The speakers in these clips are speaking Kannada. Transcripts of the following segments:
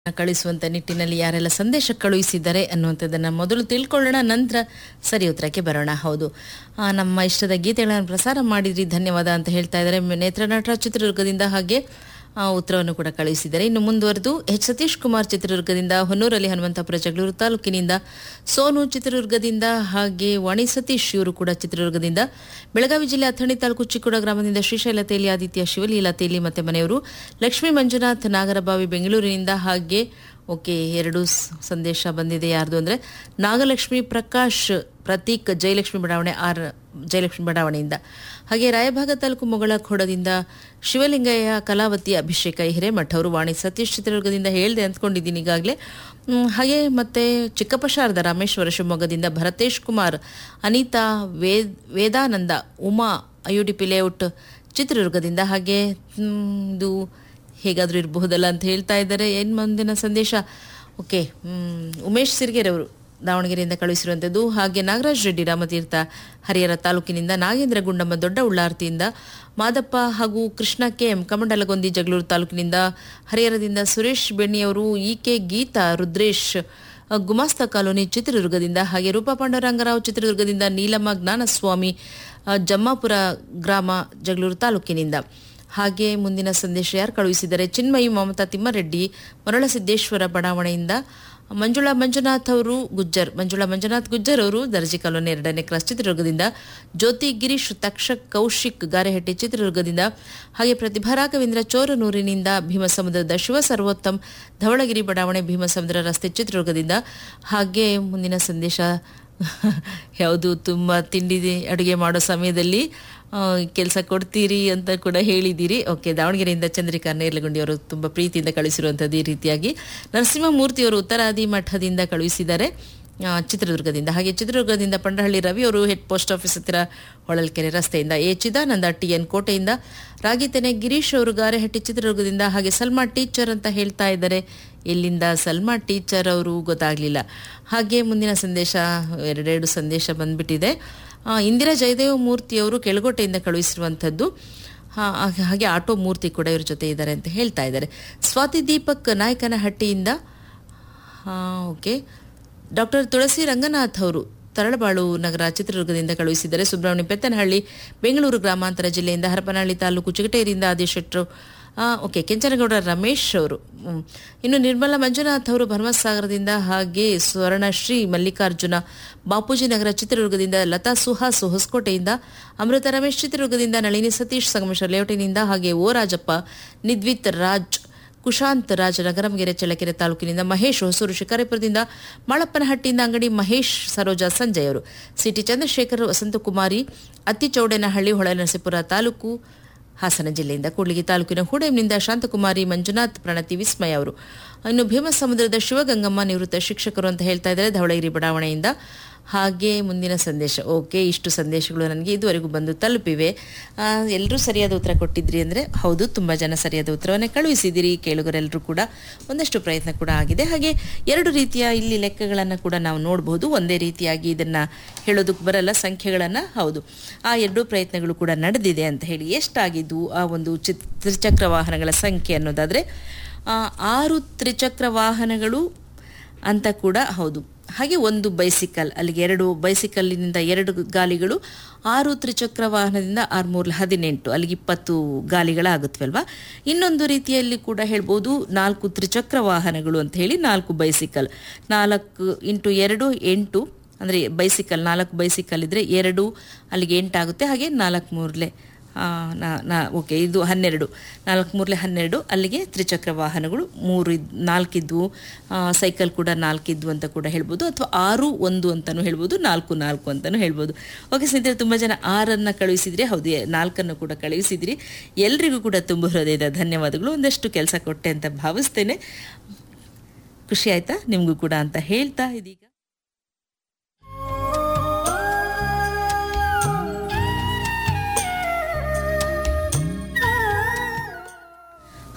ಕಳಿಸುವಂತ ನಿಟ್ಟಿನಲ್ಲಿ ಯಾರೆಲ್ಲ ಸಂದೇಶ ಕಳುಹಿಸಿದ್ದಾರೆ ಅನ್ನುವಂಥದ್ದನ್ನ ಮೊದಲು ತಿಳ್ಕೊಳ್ಳೋಣ ನಂತರ ಸರಿ ಉತ್ತರಕ್ಕೆ ಬರೋಣ ಹೌದು ಆ, ನಮ್ಮ ಇಷ್ಟದ ಗೀತೆಗಳನ್ನು ಪ್ರಸಾರ ಮಾಡಿದ್ರಿ ಧನ್ಯವಾದ ಅಂತ ಹೇಳ್ತಾ ಇದ್ದಾರೆ ನೇತ್ರ ನಟರ ಚಿತ್ರದುರ್ಗದಿಂದ ಹಾಗೆ ಆ, ಉತ್ತರವನ್ನು ಕೂಡ ಕಳುಹಿಸಿದ್ದಾರೆ ಇನ್ನು ಮುಂದುವರೆದು ಎಚ್ ಸತೀಶ್ ಕುಮಾರ್ ಚಿತ್ರದುರ್ಗದಿಂದ ಹೊನ್ನೂರಲ್ಲಿ ಹನುಮಂತಪುರ ಜಗಳೂರು ತಾಲೂಕಿನಿಂದ ಸೋನು ಚಿತ್ರದುರ್ಗದಿಂದ ಹಾಗೆ ವಾಣಿ ಸತೀಶ್ ಇವರು ಕೂಡ ಚಿತ್ರದುರ್ಗದಿಂದ ಬೆಳಗಾವಿ ಜಿಲ್ಲೆ ಅಥಣಿ ತಾಲೂಕು ಚಿಕ್ಕುಡ ಗ್ರಾಮದಿಂದ ಶ್ರೀಶೈಲ ತೇಲಿ ಆದಿತ್ಯ ಶಿವಲೀಲಾ ತೇಲಿ ಮತ್ತೆ ಮನೆಯವರು ಲಕ್ಷ್ಮೀ ಮಂಜುನಾಥ್ ನಾಗರಬಾವಿ ಬೆಂಗಳೂರಿನಿಂದ ಹಾಗೆ ಓಕೆ ಎರಡು ಸ್- ಸಂದೇಶ ಬಂದಿದೆ ಯಾರ್ದು ಅಂದ್ರೆ ನಾಗಲಕ್ಷ್ಮಿ ಪ್ರಕಾಶ್ ಪ್ರತೀಕ್ ಜಯಲಕ್ಷ್ಮಿ ಬಡಾವಣೆ ಆರ್ ಜಯಲಕ್ಷ್ಮಿ ಬಡಾವಣೆಯಿಂದ ಹಾಗೆ ರಾಯಭಾಗ ತಾಲೂಕು ಮೊಗಳ ಖೋಡದಿಂದ ಶಿವಲಿಂಗಯ್ಯ ಕಲಾವತಿ ಅಭಿಷೇಕ ಹಿರೇಮಠ ಅವರು ವಾಣಿ ಸತೀಶ್ ಚಿತ್ರದುರ್ಗದಿಂದ ಹೇಳಿದೆ ಅಂದ್ಕೊಂಡಿದ್ದೀನಿ ಈಗಾಗಲೇ ಮ್, ಹಾಗೆ ಮತ್ತೆ ಚಿಕ್ಕಪ್ಪ ಶಾರದ ರಾಮೇಶ್ವರ ಶಿವಮೊಗ್ಗದಿಂದ ಭರತೇಶ್ ಕುಮಾರ್ ಅನಿತಾ ವೇದ್ ವೇದಾನಂದ ಉಮಾ ಅಯುಡಿಪಿ ಲೇಔಟ್ ಚಿತ್ರದುರ್ಗದಿಂದ ಹಾಗೆ ಮ್, ಇದು ಹೇಗಾದರೂ ಇರಬಹುದಲ್ಲ ಅಂತ ಹೇಳ್ತಾ ಇದ್ದಾರೆ ಏನು ಮುಂದಿನ ಸಂದೇಶ ಓಕೆ ಮ್, ಉಮೇಶ್ ಸಿರ್ಗೆರೆ ಅವರು ದಾವಣಗೆರೆಯಿಂದ ಕಳುಹಿಸಿರುವಂಥದ್ದು ಹಾಗೆ ನಾಗರಾಜ್ ರೆಡ್ಡಿ ರಾಮತೀರ್ಥ ಹರಿಹರ ತಾಲೂಕಿನಿಂದ ನಾಗೇಂದ್ರ ಗುಂಡಮ್ಮ ದೊಡ್ಡ ಉಳ್ಳಾರ್ತಿಯಿಂದ ಮಾದಪ್ಪ ಹಾಗೂ ಕೃಷ್ಣ ಕೆ ಎಂ ಕಮಂಡಲಗೊಂದಿ ಜಗಳೂರು ತಾಲೂಕಿನಿಂದ ಹರಿಹರದಿಂದ ಸುರೇಶ್ ಬೆಣ್ಣಿಯವರು ಇ ಕೆ ಗೀತಾ ರುದ್ರೇಶ್ ಅ, ಗುಮಾಸ್ತ ಕಾಲೋನಿ ಚಿತ್ರದುರ್ಗದಿಂದ ಹಾಗೆ ರೂಪಾ ಪಾಂಡುರಂಗರಾವ್ ಚಿತ್ರದುರ್ಗದಿಂದ ನೀಲಮ್ಮ ಜ್ಞಾನಸ್ವಾಮಿ ಅ, ಜಮ್ಮಾಪುರ ಗ್ರಾಮ ಜಗಳೂರು ತಾಲೂಕಿನಿಂದ ಹಾಗೆ ಮುಂದಿನ ಸಂದೇಶ ಯಾರು ಕಳುಹಿಸಿದ್ದಾರೆ ಚಿನ್ಮಯಿ ಮಮತಾ ತಿಮ್ಮರೆಡ್ಡಿ ಮರಳಸಿದ್ದೇಶ್ವರ ಬಡಾವಣೆಯಿಂದ ಮಂಜುಳಾ ಮಂಜುನಾಥ್ ಅವರು ಗುಜ್ಜರ್ ಮಂಜುಳಾ ಮಂಜುನಾಥ್ ಗುಜ್ಜರ್ ಅವರು ದರ್ಜಿ ಕಾಲೋನಿ ಎರಡನೇ ಕ್ರಾಸ್ ಚಿತ್ರದುರ್ಗದಿಂದ ಜ್ಯೋತಿ ಗಿರೀಶ್ ತಕ್ಷಕ್ ಕೌಶಿಕ್ ಗಾರೆಹಟ್ಟಿ ಚಿತ್ರದುರ್ಗದಿಂದ ಹಾಗೆ ಪ್ರತಿಭಾ ರಾಘವೇಂದ್ರ ಚೋರನೂರಿನಿಂದ ಭೀಮಸಮುದ್ರದ ಶಿವ ಸರ್ವೋತ್ತಮ್ ಧವಳಗಿರಿ ಬಡಾವಣೆ ಭೀಮಸಮುದ್ರ ರಸ್ತೆ ಚಿತ್ರದುರ್ಗದಿಂದ ಹಾಗೆ ಮುಂದಿನ ಸಂದೇಶ ಯಾವುದು ತುಂಬ ತಿಂಡಿ ಅಡುಗೆ ಮಾಡೋ ಸಮಯದಲ್ಲಿ ಕೆಲಸ ಕೊಡ್ತೀರಿ ಅಂತ ಕೂಡ ಹೇಳಿದ್ದೀರಿ ಓಕೆ ದಾವಣಗೆರೆಯಿಂದ ಚಂದ್ರಿಕಾ ನೇರ್ಲಗುಂಡಿ ಅವರು ತುಂಬ ಪ್ರೀತಿಯಿಂದ ಕಳಿಸಿರುವಂಥದ್ದು ಈ ರೀತಿಯಾಗಿ ನರಸಿಂಹಮೂರ್ತಿಯವರು ಉತ್ತರಾದಿ ಮಠದಿಂದ ಕಳುಹಿಸಿದ್ದಾರೆ ಆ, ಚಿತ್ರದುರ್ಗದಿಂದ ಹಾಗೆ ಚಿತ್ರದುರ್ಗದಿಂದ ಪಂಡಹಳ್ಳಿ ರವಿ ಅವರು ಹೆಡ್ ಪೋಸ್ಟ್ ಆಫೀಸ್ ಹತ್ತಿರ ಹೊಳಲ್ಕೆರೆ ರಸ್ತೆಯಿಂದ ಎ ಚಿದಾನಂದ ಟಿ ಎನ್ ಕೋಟೆಯಿಂದ ರಾಗಿತೆನೆ ಗಿರೀಶ್ ಅವರು ಗಾರೆಹಟ್ಟಿ ಚಿತ್ರದುರ್ಗದಿಂದ ಹಾಗೆ ಸಲ್ಮಾ ಟೀಚರ್ ಅಂತ ಹೇಳ್ತಾ ಇದ್ದಾರೆ ಎಲ್ಲಿಂದ ಸಲ್ಮಾ ಟೀಚರ್ ಅವರು ಗೊತ್ತಾಗಲಿಲ್ಲ ಹಾಗೆ ಮುಂದಿನ ಸಂದೇಶ ಎರಡೆರಡು ಸಂದೇಶ ಬಂದ್ಬಿಟ್ಟಿದೆ ಆ, ಇಂದಿರಾ ಜಯದೇವ ಮೂರ್ತಿಯವರು ಕೆಳಗೋಟೆಯಿಂದ ಕಳುಹಿಸಿರುವಂಥದ್ದು ಹಾ- ಹಾಗೆ- ಹಾಗೆ ಆಟೋ ಮೂರ್ತಿ ಕೂಡ ಇವ್ರ ಜೊತೆ ಇದ್ದಾರೆ ಅಂತ ಹೇಳ್ತಾ ಇದ್ದಾರೆ ಸ್ವಾತಿ ದೀಪಕ್ ನಾಯಕನಹಟ್ಟಿಯಿಂದ ಓಕೆ ಡಾಕ್ಟರ್ ತುಳಸಿ ರಂಗನಾಥ್ ಅವರು ತರಳಬಾಳು ನಗರ ಚಿತ್ರದುರ್ಗದಿಂದ ಕಳುಹಿಸಿದ್ದಾರೆ ಸುಬ್ರಹ್ಮಣ್ಯ ಪೆತ್ತನಹಳ್ಳಿ ಬೆಂಗಳೂರು ಗ್ರಾಮಾಂತರ ಜಿಲ್ಲೆಯಿಂದ ಹರಪನಹಳ್ಳಿ ತಾಲೂಕು ಚಿಗಟೇರಿಯಿಂದ ಆದೇಶ್ ಶೆಟ್ರು ಆ, ಓಕೆ ಕೆಂಚನಗೌಡ ರಮೇಶ್ ಅವರು ಹ್ಮ್. ಇನ್ನು ನಿರ್ಮಲಾ ಮಂಜುನಾಥ್ ಅವರು ಭರಮಸಾಗರದಿಂದ ಹಾಗೆ ಸ್ವರ್ಣಶ್ರೀ ಮಲ್ಲಿಕಾರ್ಜುನ ಬಾಪೂಜಿ ನಗರ ಚಿತ್ರದುರ್ಗದಿಂದ ಲತಾ ಸುಹಾಸ್ ಹೊಸಕೋಟೆಯಿಂದ ಅಮೃತ ರಮೇಶ್ ಚಿತ್ರದುರ್ಗದಿಂದ ನಳಿನಿ ಸತೀಶ್ ಸಂಗಮೇಶ್ವರ ಲೇಔಟಿನಿಂದ ಹಾಗೆ ಓ ರಾಜಪ್ಪ ನಿದ್ವಿತ್ ರಾಜ್ ಕುಶಾಂತ್ ರಾಜ್ ನಗರಮಗೆರೆ ಚಳ್ಳಕೆರೆ ತಾಲೂಕಿನಿಂದ ಮಹೇಶ್ ಹೊಸೂರು ಶಿಕಾರಿಪುರದಿಂದ ಮಾಳಪ್ಪನಹಟ್ಟಿಯಿಂದ ಅಂಗಡಿ ಮಹೇಶ್ ಸರೋಜಾ ಸಂಜಯ್ ಅವರು ಸಿಟಿ ಚಂದ್ರಶೇಖರ್ ವಸಂತಕುಮಾರಿ ಅತ್ತಿಚೌಡೇನಹಳ್ಳಿ ಹೊಳೆನರಸೀಪುರ ತಾಲೂಕು ಹಾಸನ ಜಿಲ್ಲೆಯಿಂದ ಕೂಡ್ಲಿಗಿ ತಾಲೂಕಿನ ಹೂಡೆಂನಿಂದ ಶಾಂತಕುಮಾರಿ ಮಂಜುನಾಥ್ ಪ್ರಣತಿ ವಿಸ್ಮಯ ಅವರು ಇನ್ನು ಭೀಮಸಮುದ್ರದ ಶಿವಗಂಗಮ್ಮ ನಿವೃತ್ತ ಶಿಕ್ಷಕರು ಅಂತ ಹೇಳ್ತಾ ಇದ್ದಾರೆ ಧವಳಗಿರಿ ಬಡಾವಣೆಯಿಂದ ಹಾಗೆ ಮುಂದಿನ ಸಂದೇಶ ಓಕೆ ಇಷ್ಟು ಸಂದೇಶಗಳು ನನಗೆ ಇದುವರೆಗೂ ಬಂದು ತಲುಪಿವೆ ಎಲ್ಲರೂ ಸರಿಯಾದ ಉತ್ತರ ಕೊಟ್ಟಿದ್ರಿ ಅಂದರೆ ಹೌದು ತುಂಬ ಜನ ಸರಿಯಾದ ಉತ್ತರವನ್ನೇ ಕಳುಹಿಸಿದಿರಿ ಕೇಳುಗರೆಲ್ಲರೂ ಕೂಡ ಒಂದಷ್ಟು ಪ್ರಯತ್ನ ಕೂಡ ಆಗಿದೆ ಹಾಗೆ ಎರಡು ರೀತಿಯ ಇಲ್ಲಿ ಲೆಕ್ಕಗಳನ್ನು ಕೂಡ ನಾವು ನೋಡಬಹುದು ಒಂದೇ ರೀತಿಯಾಗಿ ಇದನ್ನು ಹೇಳೋದಕ್ಕೆ ಬರಲ್ಲ ಸಂಖ್ಯೆಗಳನ್ನು ಹೌದು ಆ ಎರಡೂ ಪ್ರಯತ್ನಗಳು ಕೂಡ ನಡೆದಿದೆ ಅಂತ ಹೇಳಿ ಎಷ್ಟಾಗಿದ್ದು ಆ ಒಂದು ಚಿತ್ ತ್ರಿಚಕ್ರ ವಾಹನಗಳ ಸಂಖ್ಯೆ ಅನ್ನೋದಾದರೆ ಆ, ಆರು ತ್ರಿಚಕ್ರ ವಾಹನಗಳು ಅಂತ ಕೂಡ ಹೌದು ಹಾಗೆ ಒಂದು ಬೈಸಿಕಲ್ ಅಲ್ಲಿಗೆ ಎರಡು ಬೈಸಿಕಲ್ಲಿನಿಂದ ಎರಡು ಗಾಲಿಗಳು ಆರು ತ್ರಿಚಕ್ರ ವಾಹನದಿಂದ ಆರು ಮೂರು ಹದಿನೆಂಟು ಅಲ್ಲಿಗೆ ಇಪ್ಪತ್ತು ಗಾಲಿಗಳಾಗುತ್ತವಲ್ವಾ ಇನ್ನೊಂದು ರೀತಿಯಲ್ಲಿ ಕೂಡ ಹೇಳ್ಬೋದು ನಾಲ್ಕು ತ್ರಿಚಕ್ರ ವಾಹನಗಳು ಅಂತ ಹೇಳಿ ನಾಲ್ಕು ಬೈಸಿಕಲ್ ನಾಲ್ಕು ಇಂಟು ಎರಡು ಎಂಟು ಅಂದರೆ ಬೈಸಿಕಲ್ ನಾಲ್ಕು ಬೈಸಿಕಲ್ ಇದ್ದರೆ ಎರಡು ಅಲ್ಲಿಗೆ ಎಂಟಾಗುತ್ತೆ ಹಾಗೆ ನಾಲ್ಕು ಮೂರಲೆ ಆ, ನಾ ನಾ ಓಕೆ ಇದು ಹನ್ನೆರಡು ನಾಲ್ಕು ಮೂರಲೆ ಹನ್ನೆರಡು ಅಲ್ಲಿಗೆ ತ್ರಿಚಕ್ರ ವಾಹನಗಳು ಮೂರು ಇದ್ ನಾಲ್ಕಿದ್ವು ಆ, ಸೈಕಲ್ ಕೂಡ ನಾಲ್ಕಿದ್ವು ಅಂತ ಕೂಡ ಹೇಳ್ಬೋದು ಅಥವಾ ಆರು ಒಂದು ಅಂತಲೂ ಹೇಳ್ಬೋದು ನಾಲ್ಕು ನಾಲ್ಕು ಅಂತಲೂ ಹೇಳ್ಬೋದು ಓಕೆ ಸ್ನೇಹಿತರೆ ತುಂಬ ಜನ ಆರನ್ನು ಕಳುಹಿಸಿದ್ರಿ ಹೌದು ಎ- ನಾಲ್ಕನ್ನು ಕೂಡ ಕಳುಹಿಸಿದ್ರಿ ಎಲ್ರಿಗೂ ಕೂಡ ತುಂಬ ಹೃದಯದ ಧನ್ಯವಾದಗಳು ಒಂದಷ್ಟು ಕೆಲಸ ಕೊಟ್ಟೆ ಅಂತ ಭಾವಿಸ್ತೇನೆ ಖುಷಿ ಆಯ್ತಾ ನಿಮಗೂ ಕೂಡ ಅಂತ ಹೇಳ್ತಾ ಇದೀಗ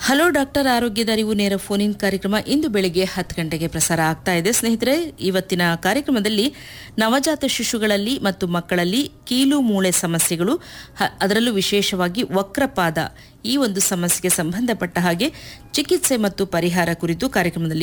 ಹಲೋ ಡಾಕ್ಟರ್ ಆರೋಗ್ಯದ ಅರಿವು ನೇರ ಫೋನ್ ಇನ್ ಕಾರ್ಯಕ್ರಮ ಇಂದು ಬೆಳಿಗ್ಗೆ ಹತ್ತು ಗಂಟೆಗೆ ಪ್ರಸಾರ ಆಗ್ತಾ ಇದೆ ಸ್ನೇಹಿತರೆ ಇವತ್ತಿನ ಕಾರ್ಯಕ್ರಮದಲ್ಲಿ ನವಜಾತ ಶಿಶುಗಳಲ್ಲಿ ಮತ್ತು ಮಕ್ಕಳಲ್ಲಿ ಕೀಲು ಮೂಳೆ ಸಮಸ್ಯೆಗಳು ಹ- ಅದರಲ್ಲೂ ವಿಶೇಷವಾಗಿ ವಕ್ರಪಾದ ಈ ಒಂದು ಸಮಸ್ಯೆಗೆ ಸಂಬಂಧಪಟ್ಟ ಹಾಗೆ ಚಿಕಿತ್ಸೆ ಮತ್ತು ಪರಿಹಾರ ಕುರಿತು ಕಾರ್ಯಕ್ರಮದಲ್ಲಿ